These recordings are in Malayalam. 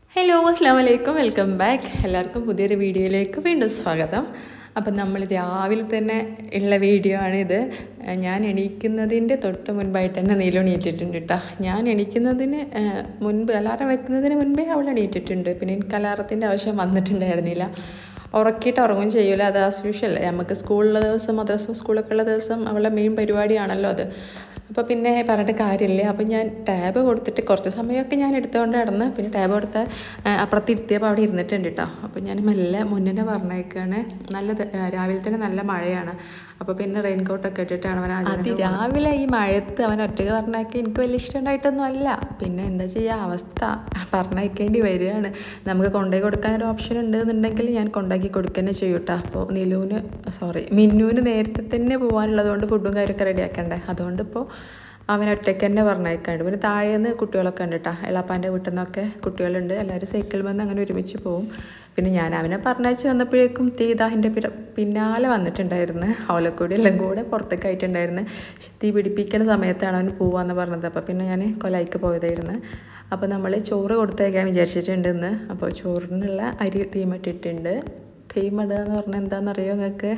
ഹലോ അസ്സാം വലൈക്കും വെൽക്കം ബാക്ക് എല്ലാവർക്കും പുതിയൊരു വീഡിയോയിലേക്ക് വീണ്ടും സ്വാഗതം അപ്പം നമ്മൾ രാവിലെ തന്നെ ഉള്ള വീഡിയോ ആണിത് ഞാൻ എണീക്കുന്നതിൻ്റെ തൊട്ട് മുൻപായിട്ട് തന്നെ നീലു എണീറ്റിട്ടുണ്ട് കേട്ടോ ഞാൻ എണീക്കുന്നതിന് ആ, മുൻപ് അലാറം വെക്കുന്നതിന് മുൻപേ അവൾ എണീറ്റിട്ടുണ്ട് പിന്നെ എനിക്ക് അലാറത്തിൻ്റെ ആവശ്യം വന്നിട്ടുണ്ടായിരുന്നില്ല ഉറക്കിയിട്ട് ഉറങ്ങുകയും ചെയ്യൂല അത് ആസ് യൂഷ്വൽ നമുക്ക് സ്കൂളിലെ ദിവസം മദ്രസ സ്കൂളൊക്കെ ഉള്ള ദിവസം അവളുടെ മെയിൻ പരിപാടിയാണല്ലോ അത് അപ്പോൾ പിന്നെ പറഞ്ഞിട്ട് കാര്യമില്ല അപ്പോൾ ഞാൻ ടാബ് കൊടുത്തിട്ട് കുറച്ച് സമയമൊക്കെ ഞാൻ എടുത്തുകൊണ്ട് കിടന്ന് പിന്നെ ടാബ് കൊടുത്ത ആ, അപ്പുറത്ത് ഇരുത്തിയപ്പോൾ അവിടെ ഇരുന്നിട്ടുണ്ട് കേട്ടോ അപ്പോൾ ഞാൻ മെല്ലെ മുന്നേ പറഞ്ഞേക്കാണ് നല്ല ത- ആ, രാവിലെ തന്നെ നല്ല മഴയാണ് അപ്പോൾ പിന്നെ റെയിൻ കോട്ടൊക്കെ ഇട്ടിട്ടാണ് അവൻ അത് രാവിലെ ഈ മഴയത്ത് അവൻ ഒറ്റയ്ക്ക് പറഞ്ഞേക്ക് എനിക്ക് വലിയ ഇഷ്ടമുണ്ടായിട്ടൊന്നും അല്ല പിന്നെ എന്താ ചെയ്യുക അവസ്ഥ പറഞ്ഞേക്കേണ്ടി വരികയാണ് നമുക്ക് കൊണ്ടുപോയി കൊടുക്കാൻ ഒരു ഓപ്ഷൻ ഉണ്ടെന്നുണ്ടെങ്കിൽ ഞാൻ കൊണ്ടാക്കി കൊടുക്കുക ചെയ്യും കേട്ടോ അപ്പോൾ നിലുവിന് സോറി മിന്നുവിന് നേരത്തെ തന്നെ പോകാനുള്ളത് കൊണ്ട് ഫുഡും കാര്യമൊക്കെ റെഡിയാക്കണ്ടേ അതുകൊണ്ട് ഇപ്പോൾ അവൻ ഒറ്റയ്ക്ക് തന്നെ പറഞ്ഞേക്കാണ്ട് പിന്നെ താഴേന്ന് കുട്ടികളൊക്കെ ഉണ്ട് കേട്ടോ എളാപ്പാൻ്റെ വീട്ടിൽ നിന്നൊക്കെ കുട്ടികളുണ്ട് എല്ലാവരും സൈക്കിൾ വന്ന് അങ്ങനെ ഒരുമിച്ച് പോവും പിന്നെ ഞാൻ അവനെ പറഞ്ഞയച്ച് വന്നപ്പോഴേക്കും തീതാ എൻ്റെ പിര പിന്നാലെ വന്നിട്ടുണ്ടായിരുന്നു ഓലക്കൂടി എല്ലാം കൂടെ പുറത്തേക്ക് ആയിട്ടുണ്ടായിരുന്നു തീ പിടിപ്പിക്കുന്ന സമയത്താണ് അവൻ പോവാന്ന് പറഞ്ഞത് അപ്പോൾ പിന്നെ ഞാൻ കൊലായിക്ക് പോയതായിരുന്നു അപ്പോൾ നമ്മൾ ചോറ് കൊടുത്തേക്കാൻ വിചാരിച്ചിട്ടുണ്ട് ഇന്ന് അപ്പോൾ ചോറിനുള്ള അരി തീമട്ടിട്ടുണ്ട് തീമടുക എന്ന് പറഞ്ഞാൽ എന്താണെന്നറിയോ നിങ്ങൾക്ക്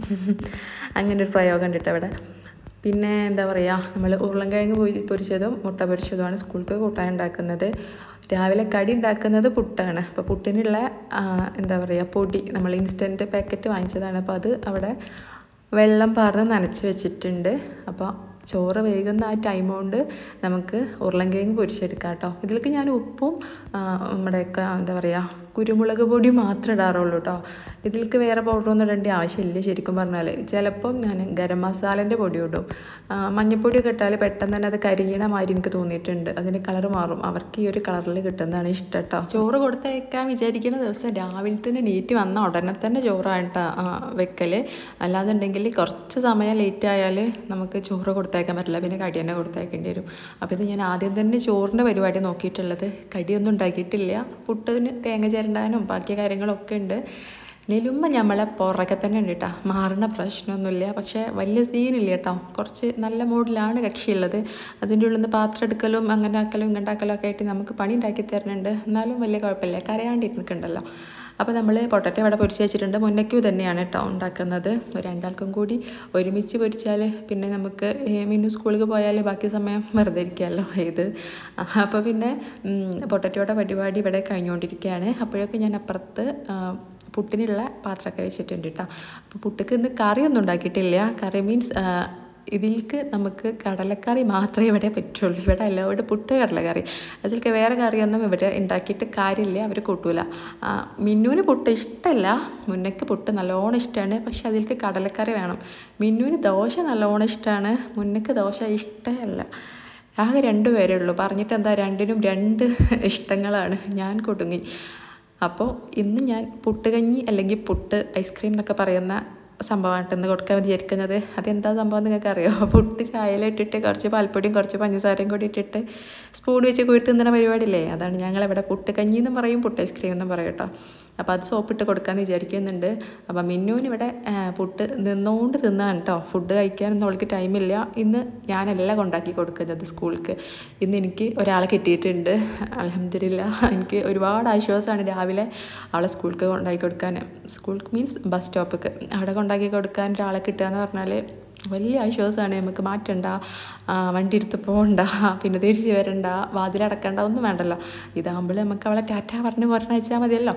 അങ്ങനെ ഒരു പ്രയോഗം ഉണ്ട് കേട്ടോ അവിടെ പിന്നെ എന്താ പറയുക നമ്മൾ ഉരുളൻകിഴങ്ങ് പൊരി പൊരിച്ചതും മുട്ട പൊരിച്ചതുമാണ് സ്കൂൾക്ക് കൂട്ടാൻ ഉണ്ടാക്കുന്നത് രാവിലെ കടി ഉണ്ടാക്കുന്നത് പുട്ടാണ് അപ്പോൾ പുട്ടിനുള്ള ആ, എന്താ പറയുക പൊടി നമ്മൾ ഇൻസ്റ്റൻറ്റ് പാക്കറ്റ് വാങ്ങിച്ചതാണ് അപ്പോൾ അത് അവിടെ വെള്ളം പാർന്ന് നനച്ച് വെച്ചിട്ടുണ്ട് അപ്പോൾ ചോറ് വേകുന്ന ആ ടൈം കൊണ്ട് നമുക്ക് ഉരുളൻകിഴങ്ങ് പൊരിച്ചെടുക്കാം കേട്ടോ ഇതിലേക്ക് ഞാൻ ഉപ്പും ആ, നമ്മുടെ ഒക്കെ എന്താ പറയുക കുരുമുളക് പൊടി മാത്രമേ ഇടാറുള്ളൂ കേട്ടോ ഇതിലേക്ക് വേറെ പൗഡറൊന്നും ഇടേണ്ട ആവശ്യമില്ല ശരിക്കും പറഞ്ഞാൽ ചിലപ്പം ഞാൻ ഗരം മസാലേൻ്റെ പൊടി ഇടും ആ, മഞ്ഞപ്പൊടിയൊക്കെ ഇട്ടാൽ പെട്ടെന്ന് തന്നെ അത് കരിയണ മാതിരി എനിക്ക് തോന്നിയിട്ടുണ്ട് അതിൻ്റെ കളർ മാറും അവർക്ക് ഈ ഒരു കളറിൽ കിട്ടുന്നതാണ് ഇഷ്ടം കേട്ടോ ചോറ് കൊടുത്തേക്കാൻ വിചാരിക്കുന്ന ദിവസം രാവിലെ തന്നെ നീറ്റ് വന്ന ഉടനെ തന്നെ ചോറാണ് കേട്ടോ വെക്കൽ അല്ലാന്നുണ്ടെങ്കിൽ കുറച്ച് സമയം ലേറ്റ് ആയാൽ നമുക്ക് ചോറ് കൊടുത്തേക്കാൻ പറ്റില്ല പിന്നെ കടി തന്നെ കൊടുത്തേക്കേണ്ടി വരും അപ്പോൾ ഇത് ഞാൻ ആദ്യം തന്നെ ചോറിൻ്റെ പരിപാടി നോക്കിയിട്ടുള്ളത് കടിയൊന്നും ഉണ്ടാക്കിയിട്ടില്ല പുട്ടിന് തേങ്ങ ചേരണ്ടാനും ബാക്കി കാര്യങ്ങളൊക്കെ ഉണ്ട് നെലുമ്പ നമ്മളെ പുറകെ തന്നെ ഉണ്ട് കേട്ടോ മാറുന്ന പ്രശ്നമൊന്നുമില്ല പക്ഷേ വലിയ സീനില്ല കേട്ടോ കുറച്ച് നല്ല മൂഡിലാണ് കക്ഷിയുള്ളത് അതിൻ്റെ ഉള്ളിൽ നിന്ന് പാത്രം എടുക്കലും അങ്ങനെ ആക്കലും ഇങ്ങോട്ട് ആക്കലും ഒക്കെ ആയിട്ട് നമുക്ക് പണി ഉണ്ടാക്കി തരുന്നുണ്ട് എന്നാലും വലിയ കുഴപ്പമില്ല കരയാണ്ടിരിക്കുന്നുണ്ടല്ലോ അപ്പോൾ നമ്മൾ പൊട്ടറ്റോ ഇവിടെ പൊരിച്ച് വെച്ചിട്ടുണ്ട് മുന്നയ്ക്കും തന്നെയാണ് കേട്ടോ ഉണ്ടാക്കുന്നത് ഒരു രണ്ടാൾക്കും കൂടി ഒരുമിച്ച് പൊരിച്ചാൽ പിന്നെ നമുക്ക് മിന്നു സ്കൂളിൽ പോയാൽ ബാക്കി സമയം വെറുതെ ഇരിക്കാമല്ലോ ഇത് അപ്പോൾ പിന്നെ പൊട്ടറ്റോയുടെ പരിപാടി ഇവിടെ കഴിഞ്ഞുകൊണ്ടിരിക്കുകയാണ് അപ്പോഴൊക്കെ ഞാൻ അപ്പുറത്ത് ആ, പുട്ടിനുള്ള പാത്രമൊക്കെ വെച്ചിട്ടുണ്ട് കേട്ടോ അപ്പോൾ പുട്ടിക്ക് ഇന്ന് കറിയൊന്നും ഉണ്ടാക്കിയിട്ടില്ല കറി മീൻസ് ഇതിലേക്ക് നമുക്ക് കടലക്കറി മാത്രമേ ഇവിടെ പറ്റുള്ളൂ ഇവിടെ അല്ല ഇവിടെ പുട്ട് കടലക്കറി അതിലേക്ക് വേറെ കറിയൊന്നും ഇവിടെ ഉണ്ടാക്കിയിട്ട് കാര്യമില്ല അവർ കൂട്ടൂല ആ, മിന്നുവിന് പുട്ട് ഇഷ്ടമല്ല മുന്നയ്ക്ക് പുട്ട് നല്ലോണം ഇഷ്ടമാണ് പക്ഷെ അതിലേക്ക് കടലക്കറി വേണം മിന്നുവിന് ദോശ നല്ലോണം ഇഷ്ടമാണ് മുന്നയ്ക്ക് ദോശ ഇഷ്ടമല്ല ആകെ രണ്ട് പേരേ ഉള്ളൂ പറഞ്ഞിട്ട് എന്താ രണ്ടിനും രണ്ട് ഇഷ്ടങ്ങളാണ് ഞാൻ കുടുങ്ങി അപ്പോൾ ഇന്ന് ഞാൻ പുട്ടുകഞ്ഞി അല്ലെങ്കിൽ പുട്ട് ഐസ്ക്രീം എന്നൊക്കെ പറയുന്ന സംഭവമായിട്ട് ഇന്ന് കൊടുക്കാൻ വിചാരിക്കുന്നത് അതെന്താ സംഭവം നിങ്ങൾക്ക് അറിയോ പുട്ട് ചായയിലിട്ടിട്ട് കുറച്ച് പാൽപ്പൊടിയും കുറച്ച് പഞ്ചസാരയും കൂടി ഇട്ടിട്ട് സ്പൂൺ വെച്ച് കുഴി തിന്നുന്ന പരിപാടിയില്ലേ അതാണ് ഞങ്ങളിവിടെ പുട്ട് കഞ്ഞി എന്നും പറയും പുട്ട് ഐസ്ക്രീം എന്നും പറയും കേട്ടോ അപ്പോൾ അത് സോപ്പിട്ട് കൊടുക്കാമെന്ന് വിചാരിക്കുന്നുണ്ട് അപ്പം മിന്നുവിന് ഇവിടെ ആ, പുട്ട് നിന്നുകൊണ്ട് തിന്നാൻ കേട്ടോ ഫുഡ് കഴിക്കാനൊന്നും അവൾക്ക് ടൈമില്ല ഇന്ന് ഞാനല്ല കൊണ്ടാക്കി കൊടുക്കുന്നത് സ്കൂൾക്ക് ഇന്ന് എനിക്ക് ഒരാളെ കിട്ടിയിട്ടുണ്ട് അലഹമില്ല എനിക്ക് ഒരുപാട് ആശ്വാസമാണ് രാവിലെ അവളെ സ്കൂൾക്ക് കൊണ്ടാക്കി കൊടുക്കാൻ സ്കൂൾ മീൻസ് ബസ് സ്റ്റോപ്പിക്ക് അവിടെ കൊണ്ടാക്കി കൊടുക്കാൻ ഒരാളെ കിട്ടുക എന്ന് പറഞ്ഞാൽ വലിയ ആശ്വാസമാണ് നമുക്ക് മാറ്റണ്ട ആ, വണ്ടി എടുത്ത് പോകണ്ട പിന്നെ തിരിച്ച് വരണ്ട വാതിലടക്കണ്ട ഒന്നും വേണ്ടല്ലോ ഇതാകുമ്പോൾ നമുക്ക് അവളെ ടാറ്റ പറഞ്ഞ് പറഞ്ഞയച്ചാൽ മതിയല്ലോ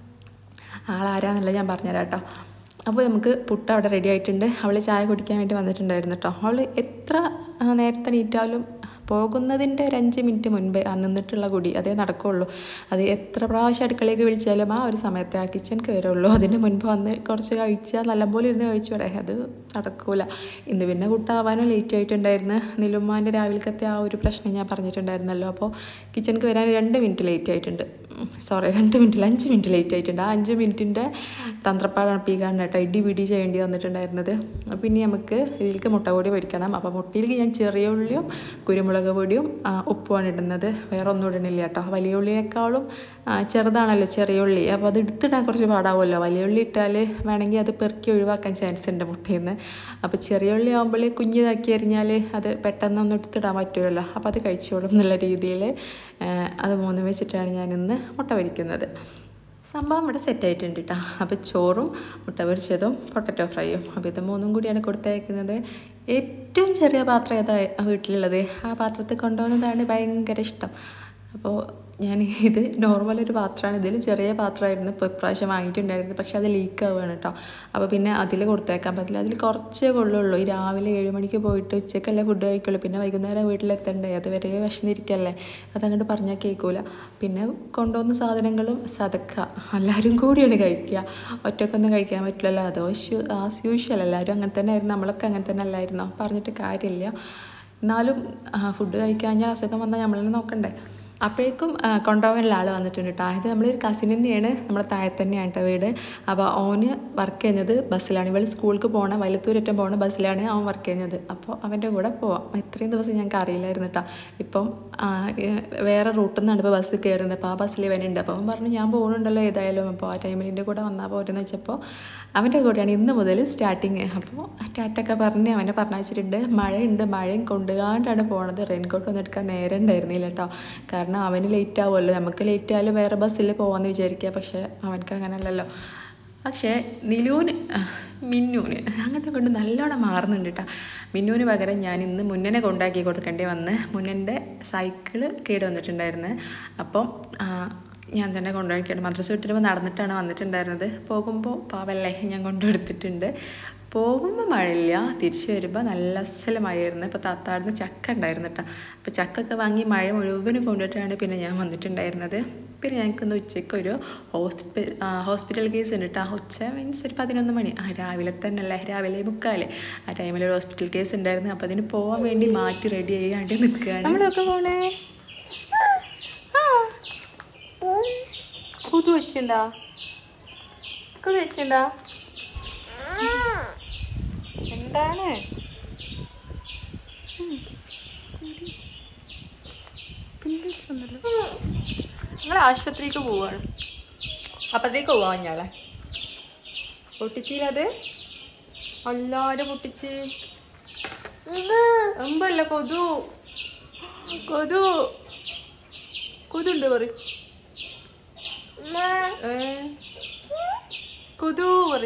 ആളാരാന്നല്ല ഞാൻ പറഞ്ഞുതരാം കേട്ടോ അപ്പോൾ നമുക്ക് പുട്ട് അവിടെ റെഡി ആയിട്ടുണ്ട് അവൾ ചായ കുടിക്കാൻ വേണ്ടി വന്നിട്ടുണ്ടായിരുന്നു കേട്ടോ അവൾ എത്ര ആ, നേരത്തെ നീറ്റാലും പോകുന്നതിൻ്റെ ഒരു അഞ്ച് മിനിറ്റ് മുൻപേ ആ നിന്നിട്ടുള്ള കുടി അതേ നടക്കുകയുള്ളൂ അത് എത്ര പ്രാവശ്യം അടുക്കളയിലേക്ക് വിളിച്ചാലും ആ ഒരു സമയത്ത് ആ കിച്ചണിക്ക് വരുള്ളൂ അതിന് മുൻപ് വന്ന് കുറച്ച് കഴിച്ചാൽ നല്ലപോലെ ഇരുന്ന് കഴിച്ചു പറയാം അത് നടക്കൂല ഇന്ന് പിന്നെ പുട്ടാവാനും ലേറ്റ് ആയിട്ടുണ്ടായിരുന്നു നിലുമ്മാൻ്റെ രാവിലത്തെ ആ ഒരു പ്രശ്നം ഞാൻ പറഞ്ഞിട്ടുണ്ടായിരുന്നല്ലോ അപ്പോൾ കിച്ചണിക്ക് വരാൻ രണ്ട് മിനിറ്റ് ലേറ്റ് ആയിട്ടുണ്ട് സോറി രണ്ട് മിനിറ്റിൽ അഞ്ച് മിനിറ്റ് ലേറ്റ് ആയിട്ടുണ്ട് ആ അഞ്ച് മിനിറ്റിൻ്റെ തന്ത്രപ്പാടാണ് പീ കാണുന്ന കേട്ടോ ഇടി പിടി ചെയ്യേണ്ടി വന്നിട്ടുണ്ടായിരുന്നത് അപ്പോൾ ഇനി നമുക്ക് ഇതിലേക്ക് മുട്ട കൂടി പൊരിക്കണം അപ്പോൾ മുട്ടയിലേക്ക് ഞാൻ ചെറിയ ഉള്ളിയും കുരുമുളക് മുളക് പൊടിയും ആ, ഉപ്പുമാണ് ഇടുന്നത് വേറെ ഒന്നും ഇടണില്ല കേട്ടോ വലിയ ഉള്ളിയേക്കാളും ആ, ചെറുതാണല്ലോ ചെറിയ ഉള്ളി അപ്പോൾ അത് എടുത്തിടാൻ കുറച്ച് പാടാവുമല്ലോ വലിയ ഉള്ളി ഇട്ടാൽ വേണമെങ്കിൽ അത് പെറുക്കി ഒഴിവാക്കാൻ ചാൻസ് ഉണ്ട് മുട്ടയിൽ നിന്ന് അപ്പോൾ ചെറിയ ഉള്ളി ആകുമ്പോൾ കുഞ്ഞിതാക്കി എറിഞ്ഞാൽ അത് പെട്ടെന്നൊന്നും എടുത്തിടാൻ പറ്റുമല്ലോ അപ്പോൾ അത് കഴിച്ചോളും എന്നുള്ള രീതിയിൽ അത് മൂന്ന് വെച്ചിട്ടാണ് ഞാനിന്ന് മുട്ട പൊരിക്കുന്നത് സംഭവം ഇവിടെ സെറ്റ് ആയിട്ടുണ്ട് കേട്ടോ അപ്പോൾ ചോറും മുട്ട പൊരിച്ചതും പൊട്ടറ്റോ ഫ്രൈയും അപ്പോൾ ഇത് മൂന്നും കൂടിയാണ് കൊടുത്തയക്കുന്നത് ഏറ്റവും ചെറിയ പാത്രം ഏതാ വീട്ടിലുള്ളത് ആ പാത്രത്തിൽ കൊണ്ടുപോകുന്നതാണ് ഭയങ്കര ഇഷ്ടം അപ്പോൾ ഞാൻ ഇത് നോർമൽ ഒരു പാത്രമാണ് ഇതിൽ ചെറിയ പാത്രമായിരുന്നു ഇപ്പോൾ ഇപ്രാവശ്യം വാങ്ങിയിട്ടുണ്ടായിരുന്നത് പക്ഷേ അത് ലീക്ക് ആവുകയാണ് കേട്ടോ അപ്പോൾ പിന്നെ അതിൽ കൊടുത്തേക്കാൻ പറ്റില്ല അതിൽ കുറച്ചേ കൊള്ളുള്ളൂ ഈ രാവിലെ ഏഴ് മണിക്ക് പോയിട്ട് ഉച്ചക്കല്ലേ ഫുഡ് കഴിക്കുള്ളൂ പിന്നെ വൈകുന്നേരം വീട്ടിലെത്തണ്ടേ അതുവരെ വിശന്നിരിക്കല്ലേ അതങ്ങോട്ട് പറഞ്ഞാൽ കേൾക്കൂല പിന്നെ കൊണ്ടുവന്ന സാധനങ്ങളും സതക്ക എല്ലാവരും കൂടിയാണ് കഴിക്കുക ഒറ്റക്കൊന്നും കഴിക്കാൻ പറ്റില്ലല്ലോ അതോ ആസ് യൂഷ്വൽ എല്ലാവരും അങ്ങനെ തന്നെ ആയിരുന്നു നമ്മളൊക്കെ അങ്ങനെ തന്നെ അല്ലായിരുന്നോ പറഞ്ഞിട്ട് കാര്യമില്ല എന്നാലും ഫുഡ് കഴിക്കാഞ്ഞാൽ അസുഖം വന്നാൽ നമ്മളെന്നെ നോക്കണ്ടേ അപ്പോഴേക്കും ആ, കൊണ്ടുപോകാനുള്ള ആൾ വന്നിട്ടുണ്ട് കേട്ടോ ഇത് നമ്മളൊരു കസിൻ തന്നെയാണ് നമ്മളെ താഴെ തന്നെയാണ് കേട്ടോ വീട് അപ്പോൾ ഓന് വർക്ക് ചെയ്യുന്നത് ബസ്സിലാണ് ഇവൾ സ്കൂൾക്ക് പോകണ വലത്തൂരറ്റം പോകണ ബസ്സിലാണ് അവൻ വർക്ക് ചെയ്യുന്നത് അപ്പോൾ അവൻ്റെ കൂടെ പോവാം ഇത്രയും ദിവസം ഞങ്ങൾക്ക് അറിയില്ലായിരുന്നു കേട്ടോ ഇപ്പം ആ, ഏ, വേറെ റൂട്ടിൽ നിന്നാണ് ഇപ്പോൾ ബസ് കയറുന്നത് അപ്പോൾ ആ ബസ്സിൽ ഇവനുണ്ട് അപ്പോൾ അവൻ പറഞ്ഞു ഞാൻ പോകുന്നുണ്ടല്ലോ ഏതായാലും അപ്പോൾ ആ ടൈമിൽ എൻ്റെ കൂടെ വന്നാൽ പോരെന്ന് വെച്ചപ്പോൾ അവൻ്റെ കൂടെയാണ് ഇന്ന് മുതൽ സ്റ്റാർട്ടിങ് അപ്പോൾ ടാറ്റൊക്കെ പറഞ്ഞ് അവനെ പറഞ്ഞയച്ചിട്ടുണ്ട് മഴയുണ്ട് മഴയും കൊണ്ടുകാണ്ടാണ് പോണത് റെയിൻകോട്ട് ഒന്നും എടുക്കാൻ നേരം ഉണ്ടായിരുന്നില്ല കേട്ടോ കാരണം അവന് ലേറ്റ് ആവുമല്ലോ നമുക്ക് ലേറ്റ് ആയാലും വേറെ ബസ്സിൽ പോകാമെന്ന് വിചാരിക്കുക പക്ഷേ അവനക്ക് അങ്ങനെയല്ലല്ലോ പക്ഷേ നിലൂന് മിന്നൂന് അങ്ങനത്തെ കൊണ്ട് നല്ലോണം മാറുന്നുണ്ട് കേട്ടോ മിന്നൂന് പകരം ഞാൻ ഇന്ന് മുന്നനെ കൊണ്ടാക്കി കൊടുക്കേണ്ടി വന്ന് മുന്നൻ്റെ സൈക്കിള് കേട് വന്നിട്ടുണ്ടായിരുന്നു അപ്പം ആ, ഞാൻ തന്നെ കൊണ്ടുപോയിക്കാണ് മദ്രസ വിട്ടിരുമ്പോൾ നടന്നിട്ടാണ് വന്നിട്ടുണ്ടായിരുന്നത് പോകുമ്പോൾ പാവല്ലേ ഞാൻ കൊണ്ടുകൊടുത്തിട്ടുണ്ട് പോകുമ്പോൾ മഴയില്ല തിരിച്ചു വരുമ്പോൾ നല്ല അസല മഴയായിരുന്നു ഇപ്പോൾ താത്താടുന്ന് ചക്ക ഉണ്ടായിരുന്നു കേട്ടോ അപ്പോൾ ചക്കൊക്കെ വാങ്ങി മഴ മുഴുവനും കൊണ്ടുപോയിട്ടാണ് പിന്നെ ഞാൻ വന്നിട്ടുണ്ടായിരുന്നത് പിന്നെ ഞങ്ങൾക്കിന്ന് ഉച്ചയ്ക്ക് ഒരു ഹോസ്പി ഹോസ്പിറ്റൽ കേസ് ഉണ്ട് കേട്ടോ ഉച്ച മീൻസ് ഒരു പതിനൊന്ന് മണി ആ രാവിലെ തന്നെ അല്ലേ രാവിലെ മുക്കാല് ആ ടൈമിൽ ഒരു ഹോസ്പിറ്റൽ കേസ് ഉണ്ടായിരുന്നു അപ്പോൾ അതിന് പോകാൻ വേണ്ടി മാറ്റി റെഡി ചെയ്യാണ്ട് നിൽക്കുകയാണ് നമ്മളൊക്കെ പോണേ കൊതു വെച്ചിട്ടുണ്ടാ കൊതു വെച്ചിട്ടുണ്ടാ എന്താണ് നിങ്ങൾ ആശുപത്രിക്ക് പോവാണ് അപ്പത്തേക്ക് പോവാ ഞാളെ പൊട്ടിച്ചില്ലത് എല്ലാരും പൊട്ടിച്ച് എമ്പല്ല കൊതു കൊതു കൊതുണ്ട് പറ കൊതു പറ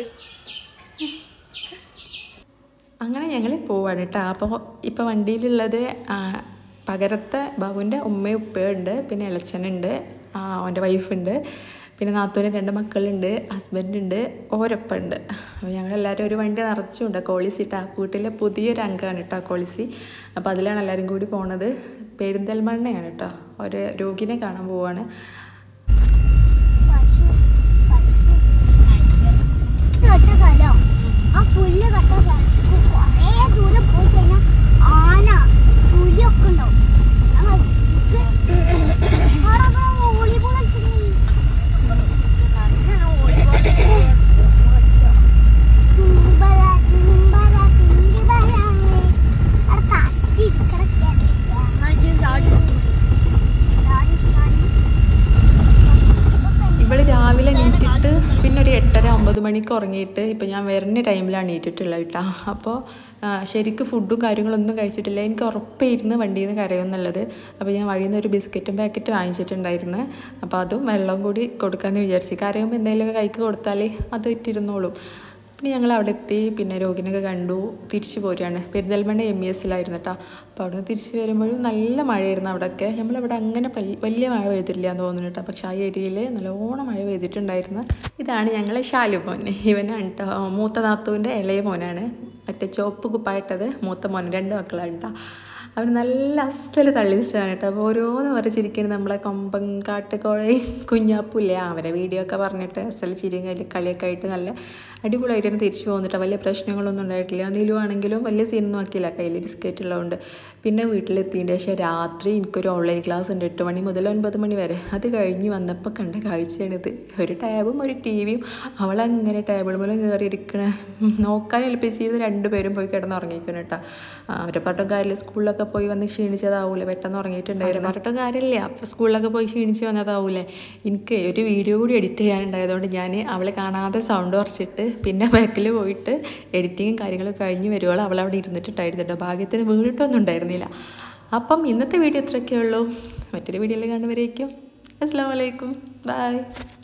അങ്ങനെ ഞങ്ങൾ പോവാണ് കേട്ടോ അപ്പോൾ ഇപ്പോൾ വണ്ടിയിലുള്ളത് ആ, പകരത്തെ ബാബുവിൻ്റെ ഉമ്മയും ഉപ്പയും ഉണ്ട് പിന്നെ ഇളച്ചനുണ്ട് ആ, അവൻ്റെ വൈഫുണ്ട് പിന്നെ നാത്തൂന് രണ്ട് മക്കളുണ്ട് ഹസ്ബൻഡ് ഉണ്ട് ഓരൊപ്പം ഉണ്ട് അപ്പോൾ ഞങ്ങളെല്ലാവരും ഒരു വണ്ടി നിറച്ചുണ്ട് കോളിസി ഇട്ടാ വീട്ടിലെ പുതിയൊരു അംഗമാണ് കേട്ടോ കോളിസി അപ്പോൾ അതിലാണ് എല്ലാവരും കൂടി പോണത് പെരിന്തൽമണ്ണയാണ് കേട്ടോ ഒരു രോഗിനെ കാണാൻ പോവാണ് കട്ട സ്ഥലം ആ പുല്ല് കട്ട സ്ഥലത്ത് കുറേ ദൂരം പോയി കഴിഞ്ഞാൽ ആന പുലിയൊക്കെ ഉണ്ടാവും ഞങ്ങൾ വോളിബോൾ ഇവള് രാവിലെ നീറ്റിട്ട് പിന്നെ ഒരു എട്ടര ഒമ്പത് മണിക്ക് ഉറങ്ങിയിട്ട് ഇപ്പം ഞാൻ വരുന്ന ടൈമിലാണ് നീറ്റിട്ടുള്ളത് കേട്ടോ അപ്പോൾ ശരിക്കും ഫുഡും കാര്യങ്ങളൊന്നും കഴിച്ചിട്ടില്ല എനിക്ക് ഉറപ്പായിരുന്നു വണ്ടിയിൽ നിന്ന് കരയുമെന്നുള്ളത് അപ്പോൾ ഞാൻ വഴിയിൽ നിന്ന് ഒരു ബിസ്ക്കറ്റും പാക്കറ്റ് വാങ്ങിച്ചിട്ടുണ്ടായിരുന്നു അപ്പോൾ അതും വെള്ളവും കൂടി കൊടുക്കാമെന്ന് വിചാരിച്ചു കരയുമ്പോൾ എന്തെങ്കിലുമൊക്കെ കൈക്ക് കൊടുത്താൽ അത് ഇട്ടിരുന്നോളും പിന്നെ ഞങ്ങൾ അവിടെ എത്തി പിന്നെ രോഗിനൊക്കെ കണ്ടു തിരിച്ചു പോരുകയാണ് പെരിന്തൽമണ്ണ എം ഇ എസിലായിരുന്നു കേട്ടോ അപ്പോൾ അവിടെ നിന്ന് തിരിച്ച് വരുമ്പോഴും നല്ല മഴയായിരുന്നു അവിടെയൊക്കെ നമ്മളിവിടെ അങ്ങനെ പൽ- വലിയ മഴ പെയ്തിട്ടില്ല എന്ന് തോന്നുന്നു കേട്ടോ പക്ഷേ ആ ഏരിയയിൽ നല്ലോണം മഴ പെയ്തിട്ടുണ്ടായിരുന്നു ഇതാണ് ഞങ്ങളെ ഷാലു മോൻ ഇവനാണ് കേട്ടോ മൂത്ത നാത്തുവിൻ്റെ ഇളയ മോനാണ് മറ്റേ ചുവപ്പ് കുപ്പായിട്ടത് മൂത്ത മോൻ രണ്ട് മക്കളാണ് കേട്ടോ അവർ നല്ല അസല് തള്ളി ഇഷ്ടമാണ് കേട്ടോ അപ്പോൾ ഓരോന്ന് പറഞ്ഞിരിക്കുന്നത് നമ്മളെ കൊമ്പൻ കാട്ടുകോഴയും കുഞ്ഞാപ്പൂല്ലേ അവരെ വീഡിയോ ഒക്കെ പറഞ്ഞിട്ട് അസല് ചിരിയും കയ്യിൽ കളിയൊക്കെ ആയിട്ട് നല്ല അടിപൊളിയായിട്ടാണ് തിരിച്ചു പോകുന്നിട്ട് വലിയ പ്രശ്നങ്ങളൊന്നും ഉണ്ടായിട്ടില്ല നീലു ആണെങ്കിലും വലിയ സീനൊന്നും ആക്കിയില്ല കയ്യിൽ ബിസ്ക്കറ്റ് ഉള്ളതുകൊണ്ട് പിന്നെ വീട്ടിലെത്തിയതിൻ്റെ ശേഷം രാത്രി എനിക്കൊരു ഓൺലൈൻ ക്ലാസ് ഉണ്ട് എട്ട് മണി മുതൽ ഒൻപത് മണി വരെ അത് കഴിഞ്ഞ് വന്നപ്പോൾ കണ്ട കാഴ്ചയാണിത് ഒരു ടാബും ഒരു ടി വിയും അവളങ്ങനെ ടേബിൾ മൂലം കയറിയിരിക്കണ നോക്കാൻ ഏൽപ്പിച്ചിരുന്ന രണ്ടുപേരും പോയി കിടന്ന് ഉറങ്ങിക്കണം കേട്ടോ അവരെ പറഞ്ഞിട്ടും കാര്യമില്ല സ്കൂളിലൊക്കെ പോയി വന്ന് ക്ഷീണിച്ചതാവൂലേ പെട്ടെന്ന് ഉറങ്ങിയിട്ടുണ്ടായിരുന്നു പറഞ്ഞിട്ടും കാര്യമില്ല അപ്പോൾ സ്കൂളിലൊക്കെ പോയി ക്ഷീണിച്ച് വന്നതാവൂലേ എനിക്ക് ഒരു വീഡിയോ കൂടി എഡിറ്റ് ചെയ്യാനുണ്ടായതുകൊണ്ട് ഞാൻ അവളെ കാണാതെ സൗണ്ട് കുറച്ചിട്ട് പിന്നെ ബാക്കിൽ പോയിട്ട് എഡിറ്റിങ്ങും കാര്യങ്ങളും കഴിഞ്ഞ് വരുവോളം അവൾ അവിടെ ഇരുന്നിട്ടുണ്ടായിരുന്നുട്ടോ ഭാഗ്യത്തിന് വീണിട്ടൊന്നും ഉണ്ടായിരുന്നില്ല അപ്പം ഇന്നത്തെ വീഡിയോ ഇത്രയൊക്കെ ഉള്ളൂ മറ്റൊരു വീഡിയോയിൽ കാണുന്നവരേക്കും അസ്സാം വലൈക്കും ബൈ